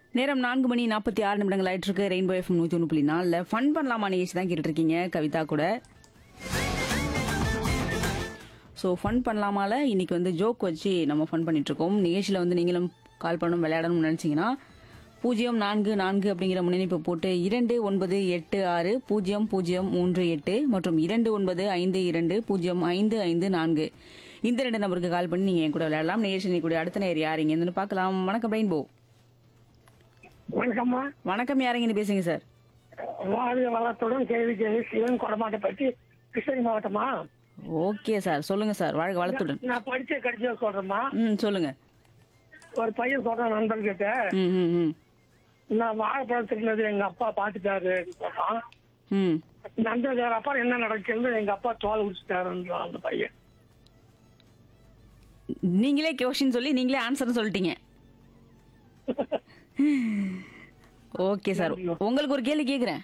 நேரம் நான்கு மணி நாற்பத்தி ஆறு நிமிடங்கள் ஆயிட்டு இருக்கு ரெயின்போ எஃப்எம் நூத்தி ஒன்று புள்ளி நாலுல ஃபன் பண்ணலாமா நிகழ்ச்சி தான் கேட்டுட்டு இருக்கீங்க கவிதா கூட ஸோ ஃபன் பண்ணலாமால இன்னைக்கு வந்து ஜோக் வச்சு நம்ம ஃபன் பண்ணிட்டு இருக்கோம் நிகழ்ச்சியில் வந்து நீங்களும் கால் பண்ணணும் விளையாடணும்னு நினைச்சீங்கன்னா பூஜ்ஜியம் நான்கு நான்கு அப்படிங்கிற முன்னணிப்பு போட்டு இரண்டு ஒன்பது எட்டு ஆறு பூஜ்ஜியம் பூஜ்ஜியம் மூன்று எட்டு மற்றும் இரண்டு ஒன்பது ஐந்து இரண்டு பூஜ்ஜியம் ஐந்து ஐந்து நான்கு இந்த ரெண்டு நம்பருக்கு கால் பண்ணி நீங்க என் கூட விளையாடலாம் நிகழ்ச்சி கூட அடுத்த நேர் யாருங்க இருந்து பார்க்கலாம் வணக்கம் ரெயின்போ வணக்கம்மா வணக்கம் யாருங்கன்னு பேசுங்க சார் வாழ்க வளத்துடன் கேள்வி கேள்வி சிவன் கொடமாட்டை பற்றி கிருஷ்ணகிரி மாவட்டமா ஓகே சார் சொல்லுங்க சார் வாழ்க வளத்துடன் நான் படிச்ச கடிச்ச சொல்றேம்மா ம் சொல்லுங்க ஒரு பையன் சொல்றான் நண்பர்கிட்ட ம் ம் ம் நான் வாழைப்பழம் திருநது எங்க அப்பா பாத்துட்டாரு சொல்றான் ம் நண்பர் அப்புறம் என்ன நடக்குது எங்க அப்பா தோல் உடிச்சிட்டாருன்றான் அந்த பையன் நீங்களே கொஸ்டின் சொல்லி நீங்களே ஆன்சர் சொல்லிட்டீங்க ஓகே சார் உங்களுக்கு ஒரு கேள்வி கேக்குறேன்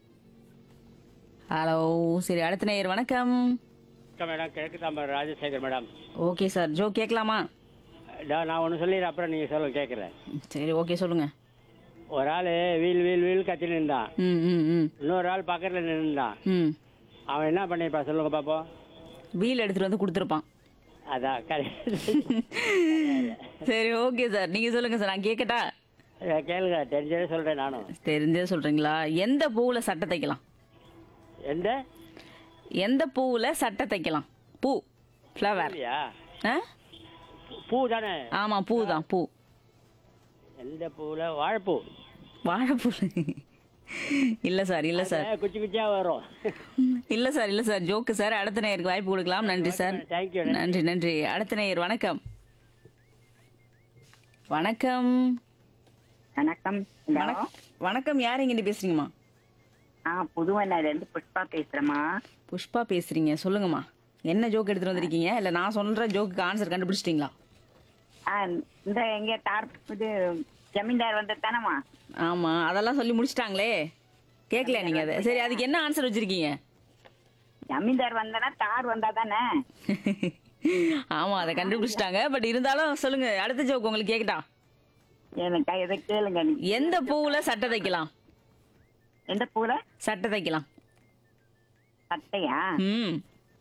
ஹலோ சரி அடுத்த நேயர் வணக்கம் வணக்கம் மேடம் கிழக்கு Tambaram Rajasekar madam okay sir ஜோ கேட்கலாமா இதோ நான் ஒன்று சொல்லிடுறேன் அப்புறம் நீங்கள் சொல்ல கேட்குறேன் சரி ஓகே சொல்லுங்க ஒரு ஆள் வீல் வீல் வீல் கத்தி நின்றான் ம் ம் ம் இன்னொரு ஆள் பக்கத்தில் நின்றான் ம் அவன் என்ன பண்ணியிருப்பான் சொல்லுங்க பார்ப்போம் வீல் எடுத்துட்டு வந்து கொடுத்துருப்பான் அதான் கரெக்ட் சரி ஓகே சார் நீங்க சொல்லுங்க சார் நான் கேட்கட்டா கேளுங்க தெரிஞ்சதே சொல்கிறேன் நானும் தெரிஞ்சே சொல்றீங்களா எந்த பூவுல சட்டை தைக்கலாம் எந்த எந்த பூவுல சட்டை தைக்கலாம் பூ ஃப்ளவர் இல்லையா ஆ பூ தானே ஆமா பூ தான் பூ எந்த பூவில் வாழைப்பூ வாழைப்பூ இல்ல சார் இல்ல சார் ஏ, குச்சி குச்சியாக வரும் இல்ல சார் இல்ல சார் ஜோக்கு சார் அடுத்த நேயருக்கு வாய்ப்பு கொடுக்கலாம் நன்றி சார் தேங்க்யூ நன்றி நன்றி அடுத்த நேயர் வணக்கம் வணக்கம் வணக்கம் ஹலோ வணக்- வணக்கம் யார் இங்க பேசுறீங்கம்மா ஆ புதுவண்ணையில இருந்து புஷ்பா பேசுறேம்மா புஷ்பா பேசுறீங்க சொல்லுங்கம்மா என்ன ஜோக் எடுத்துட்டு வந்திருக்கீங்க இல்ல நான் சொல்ற ஜோக்கு ஆன்சர் கண்டுபிடிச்சிட்டீங்களா ஆ இந்த எங்க தார் இது ஜமீன்தார் வந்தது தானேம்மா ஆமா அதெல்லாம் சொல்லி முடிச்சிட்டாங்களே கேட்கல நீங்க அதை சரி அதுக்கு என்ன ஆன்சர் வச்சிருக்கீங்க ஜமீன்தார் வந்தனா தார் வந்தா தானே ஆமா அதை கண்டுபிடிச்சிட்டாங்க பட் இருந்தாலும் சொல்லுங்க அடுத்த ஜோக் உங்களுக்கு கேக்கட்டா எனக்கு எதை கேளுங்க நீ எந்த பூவுல சட்டை தைக்கலாம் எந்த பூல சட்டை தைக்கலாம் சட்டையா ம்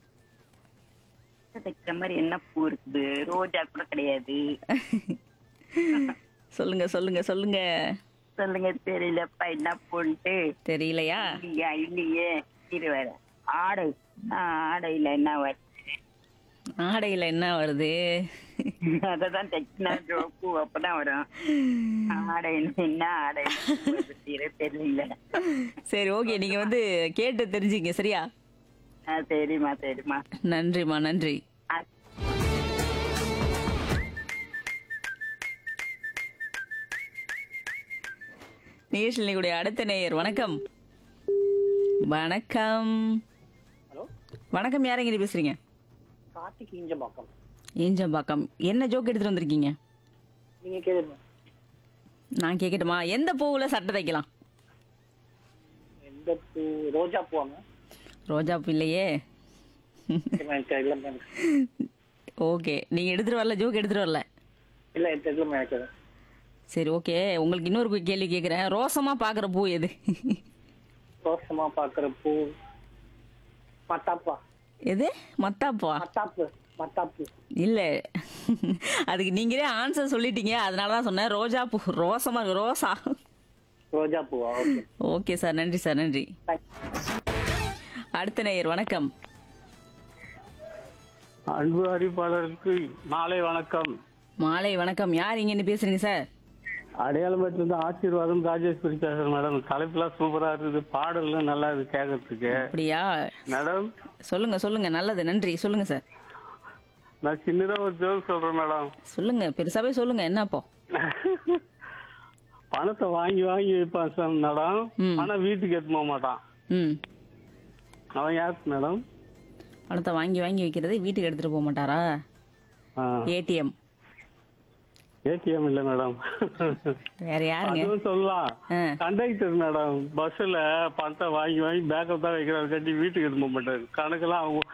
சட்டை தைக்கிற மாதிரி என்ன பூ இருக்குது ரோஜா கூட கிடையாது சொல்லுங்க சொல்லுங்க சொல்லுங்க சொல்லுங்க தெரியலப்பா என்ன பூன்ட்டு தெரியலையா இல்லையா இல்லையே இரு வேற ஆடை ஆ, ஆடையில என்ன வருது ஆடையில என்ன வருது அததான் தைக்கினா பூ அப்பதான் வரும் ஆடை என்ன ஆடை வருது தெரியல சரி ஓகே நீங்க வந்து கேட்டு தெரிஞ்சுங்க சரியா ஆ, சரிம்மா சரிம்மா நன்றிம்மா நன்றி ஆ, நிகழ்ச்சியினுடைய அடுத்த நேயர் வணக்கம் வணக்கம் ஹலோ வணக்கம் யாரங்க நீ பேசுறீங்க கார்த்திக் இஞ்சம்பாக்கம் ஏஞ்சம்பாக்கம் என்ன ஜோக் எடுத்துட்டு வந்திருக்கீங்க நீங்கள் கேளுங்க நான் கேட்கட்டுமா எந்த பூவுல சட்டை தைக்கலாம் எந்த பூ ரோஜா பூவாங்க ரோஜா பூ இல்லையே தெரியல ஓகே நீங்க எடுத்துட்டு வரல ஜோக் எடுத்துட்டு வரல இல்லை தெரியல எனக்கு சரி ஓகே உங்களுக்கு இன்னொரு கேள்வி கேக்குறேன் ரோசமா பாக்குற பூ எது ரோசமா பார்க்குற பூ மத்தாப்பா எது மத்தாப்பா மத்தாப்பு மத்தாப்பு இல்ல அதுக்கு நீங்களே ஆன்சர் சொல்லிட்டீங்க அதனால தான் சொன்னேன் ரோஜா பூ ரோசமா இருக்கு ரோசா ரோஜா பூவா ஓகே ஓகே சார் நன்றி சார் நன்றி அடுத்த நேயர் வணக்கம் அன்பு அறிவிப்பாளருக்கு மாலை வணக்கம் மாலை வணக்கம் யார் இங்க இருந்து பேசுறீங்க சார் அடையாளம்பட்டிலிருந்து ஆசீர்வாதம் ராஜேஸ்வரி பேசுறேன் மேடம் தலைப்புலாம் சூப்பரா இருக்குது பாடல்லாம் நல்லா இருக்கு கேட்கறதுக்கு அப்படியா மேடம் சொல்லுங்க சொல்லுங்க நல்லது நன்றி சொல்லுங்க சார் நான் சின்னதா ஒரு ஜோக் சொல்றேன் மேடம் சொல்லுங்க பெருசாவே சொல்லுங்க என்னப்போ பணத்தை வாங்கி வாங்கி வைப்பான் சார் மேடம் ம். ஆனா வீட்டுக்கு எடுத்து போக மாட்டான் ம் அவன் யாருக்கு மேடம் பணத்தை வாங்கி வாங்கி வைக்கிறது வீட்டுக்கு எடுத்துட்டு போக மாட்டாரா ஏடிஎம் ஏடிஎம் இல்ல மேடம் வேற யாருங்க அதுவும் சொல்லலாம் ஆ. கண்டக்டர் மேடம் பஸ்ல பணத்தை வாங்கி வாங்கி பேக்கப் தான் வைக்கிறாரு கட்டி வீட்டுக்கு எடுத்து போக மாட்டாரு கணக்கெல்லாம் அவங்க